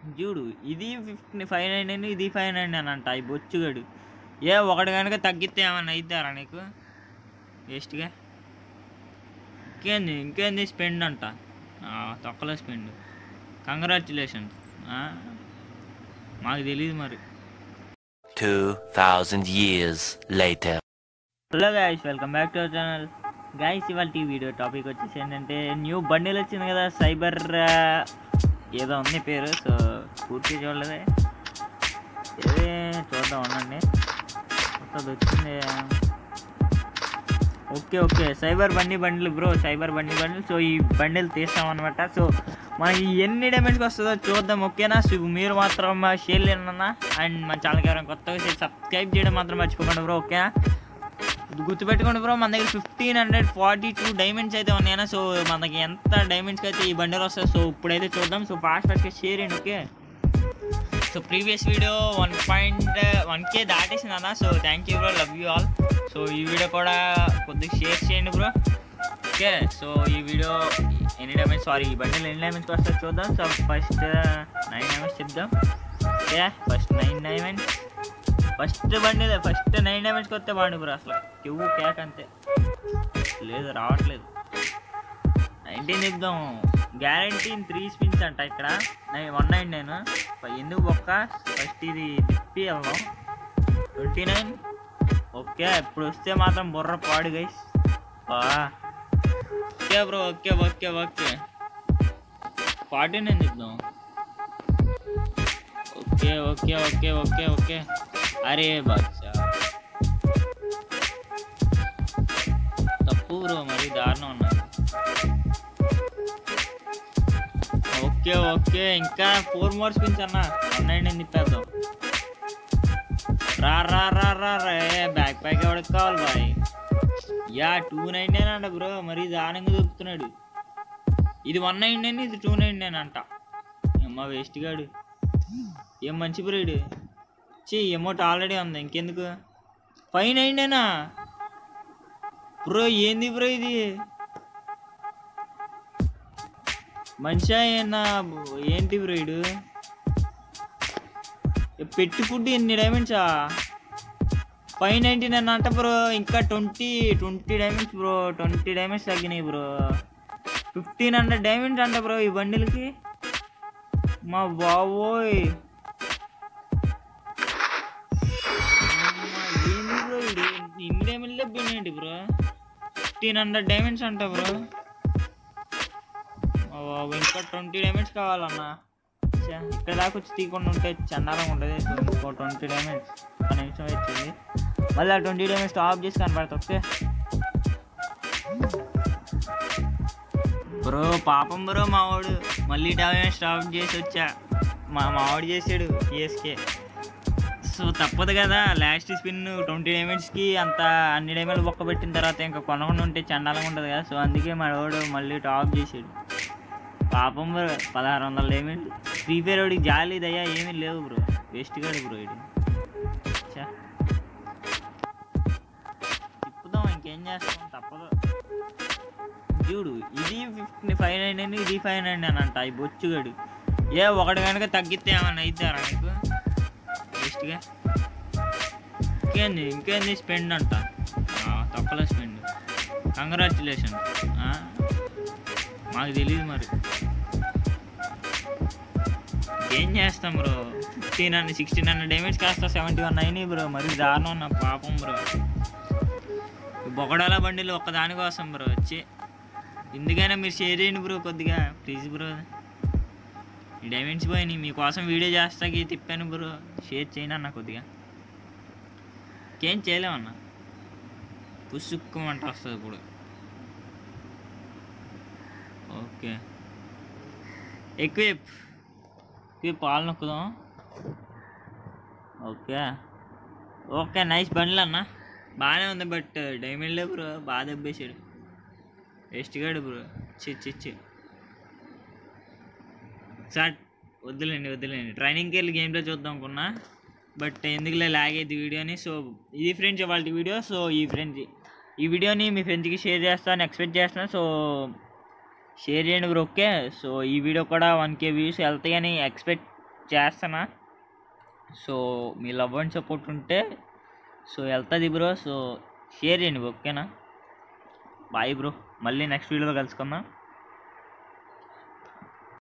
చూడు ఇది fifty five nine అని ఇది ఫైవ్ నైన్ అని అంట ఈ బొచ్చుగాడు ఏ ఒకటి కనుక తగ్గితే ఏమన్నా అయిద్దారా నీకు వేస్ట్గా ఇంకేంది ఇంకేంది స్పెండ్ అంట ఆ, తొక్కలో స్పెండ్ కంగ్రాచులేషన్స్ మాకు తెలియదు మరి 2000 years later. Hello guys welcome back to our channel guys ఇవాళ ఈ వీడియో టాపిక్ వచ్చేసి ఏంటంటే న్యూ బండిల్ వచ్చింది కదా సైబర్ ఏదో ఉంది పేరు సో పూర్తి చూడలేదే ఏదే చూద్దాం ఉండండి కొత్తది వచ్చింది ఓకే ఓకే సైబర్ బండి బండిల్ బ్రో సైబర్ బండి బండిల్ సో ఈ బండిల్ తీస్తాం అనమాట సో మనకి ఎన్ని డ్యామేజ్కి వస్తుందో చూద్దాం ఓకేనా సో మీరు మాత్రం మా షేర్ లేనన్నా అండ్ మన ఛానల్కి ఎవరైనా కొత్తగా సబ్స్క్రైబ్ చేయడం మాత్రం మర్చిపోకండి బ్రో ఓకేనా ఇది గుర్తుపెట్టుకోండి బ్రో మన దగ్గర fifteen hundred forty two diamonds అయితే ఉన్నాయన్నా సో మనకి ఎంత డైమండ్స్కి అయితే ఈ బండిల్ వస్తుంది సో ఇప్పుడైతే చూద్దాం సో ఫాస్ట్ ఫాస్ట్గా షేర్ చేయండి okay so previous video one point one K దాటేసింది అన్న so thank you bro love you all so ఈ వీడియో కూడా కొద్దిగా షేర్ చేయండి బ్రో ఓకే సో ఈ వీడియో ఎన్ని డ్యామేజ్ సారీ ఈ బండిల్ ఎన్ని డ్యామేజ్కి వస్తుందో చూద్దాం సో ఫస్ట్ నైన్ డ్యామేజ్ చెప్దాం okay first nine damage first బండి ఫస్ట్ నైన్ డ్యామేజ్కి వస్తే బాగుండు బ్రో అసలు కివ్వు కేక్ అంతే లేదు రావట్లేదు నైన్టీన్ ఇద్దాం గ్యారంటీ త్రీ స్పిన్స్ అంట ఇక్కడ నైన్ వన్ నైన్ నైన్ ఎందుకు ఒక్క ఫస్ట్ ఇది తిప్పి వెళ్దాం ట్వంటీ నైన్ ఓకే ఇప్పుడు వస్తే మాత్రం బుర్ర పాడు guys okay bro okay okay okay forty nine ఇద్దాం okay okay okay okay okay అరే బాచ్చా తప్పు బ్రో మరి దారుణం ఉన్నది ఓకే ఓకే ఇంకా ఫోర్ మోర్ స్పిన్స్ అన్న వన్ నైన్ తిప్పేద్దాం రా రా రా రా రా బ్యాక్ ప్యాక్ ఎవరికి కావాలి బాయ్ యా టూ నైన్ నైన్ అంట బ్రో మరి దారుణంగా దొరుకుతున్నాడు ఇది వన్ నైన్ నైన్ ఇది టూ నైన్ నైన్ అంట అమ్మ వేస్ట్ గాడు ఏం మంచి బ్రీడ్ చీ అమౌంట్ ఆల్రెడీ ఉంది ఇంకెందుకు ఫైవ్ నైన్ నైనా బ్రో ఏంది బ్రో ఇది మనిషా ఏనా ఏంటి బ్రో ఇడు పెట్టి ఫుడ్ ఎన్ని డైమండ్సా ఫైవ్ నైంటీ నైన్ అంట బ్రో ఇంకా twenty twenty diamonds bro twenty diamonds తగ్గినాయి బ్రో ఫిఫ్టీన్ హండ్రెడ్ డైమండ్స్ అంట బ్రో ఈ బండిల్కి మా బావోయ్ అమ్మా, ఏంది బ్రో ఇది ఇన్ని డైమండ్స్ దెబ్బేంటి బ్రో ఫిఫ్టీన్ హండ్రెడ్ డైమండ్స్ అంట బ్రో ఓ బాబు, ఇంకా ట్వంటీ డైమండ్స్ కావాలన్నా ఛే, ఇక్కడ దాకా వచ్చి తీయకుండా ఉంటే చండాలంగా ఉంటుంది సో ఇంకో ట్వంటీ డైమండ్స్ ఒక నిమిషం వచ్చింది మళ్ళీ ఆ ట్వంటీ డైమండ్స్ ఆఫ్ చేసి కనపడతా ఓకే బ్రో పాపం బ్రో మావాడు మళ్ళీ డైమండ్ స్టాప్ చేసి వచ్చా మా మావాడు చేసాడు పిఎస్కే సో తప్పదు కదా లాస్ట్ స్పిన్ ట్వంటీ డైమండ్స్కి అంత అన్ని డైమండ్లు బొక్క పెట్టిన తర్వాత ఇంకా కొనకుండా ఉంటే చండాలంగా ఉంటుంది కదా సో అందుకే మా వాడు మళ్ళీ టాప్ చేసాడు పాపం బ్రో పదహారు వందల డైమండ్ ఫ్రీ ఫైర్ వాడికి జాలి దయ్యా ఏమీ లేవు బ్రో వేస్ట్ గాడు బ్రో ఇది ఛా. తిప్పుదాం ఇంకేం చేస్తాం తప్పదు చూడు ఇది ఫిఫ్టీ ఫైవ్ నైన్ అని ఇది ఫైవ్ నైన్ అని అంట ఈ బొచ్చుగాడు ఏ ఒకటి కనుక తగ్గితే ఏమన్నా అయిద్దారా నీకు వేస్ట్గా ఇంకేంది ఇంకేంది స్పెండ్ అంట ఆ, తొక్కలో స్పెండ్ కంగ్రాచులేషన్ మాకు తెలియదు మరి ఏం చేస్తాం bro fifteen hundred sixteen hundred damage కాస్త సెవెంటీ వన్ అయినాయి బ్రో మరి దారుణం నా పాపం బ్రో బొగడాల బండిలు ఒక్క దానికోసం బ్రో వచ్చి ఎందుకైనా మీరు షేర్ చేయండి బ్రో కొద్దిగా ప్లీజ్ బ్రో ఈ డైమండ్స్ పోయినాయి మీకోసం వీడియో చేస్తాకి తిప్పాను బ్రో షేర్ చేయను అన్న కొద్దిగా ఇంకేం చేయలేమన్నా పుసుక్కుమంట వస్తుంది ఇప్పుడు ఓకే ఎక్విప్ ఎక్విప్ పాలు నొక్కుదాం ఓకే ఓకే నైస్ బండ్లు అన్న బాగానే ఉంది బట్ డైమండ్లే బ్రో బాగా దెబ్బేసాడు వేస్ట్ గాడు బ్రో చిచ్చి చిచ్చి సార్ వద్దులేండి వద్దులేండి ట్రైనింగ్కి వెళ్ళి గేమ్లో చూద్దాం అనుకున్నా బట్ ఎందుకులే లాగ్ అయింది వీడియోని సో ఇది ఫ్రెండ్స్ వాళ్ళ వీడియో సో ఈ ఫ్రెండ్స్ ఈ వీడియోని మీ ఫ్రెండ్స్కి షేర్ చేస్తాను ఎక్స్పెక్ట్ చేస్తున్నాను సో షేర్ చేయండి బ్రో ఓకే సో ఈ వీడియో కూడా వన్ కే వ్యూస్ వెళ్తాయని ఎక్స్పెక్ట్ చేస్తానా సో మీ లవ్ అండ్ సపోర్ట్ ఉంటే సో వెళ్తుంది బ్రో సో షేర్ చేయండి ఓకేనా బాయ్ బ్రో మళ్ళీ నెక్స్ట్ వీడియోలో కలుసుకుందాం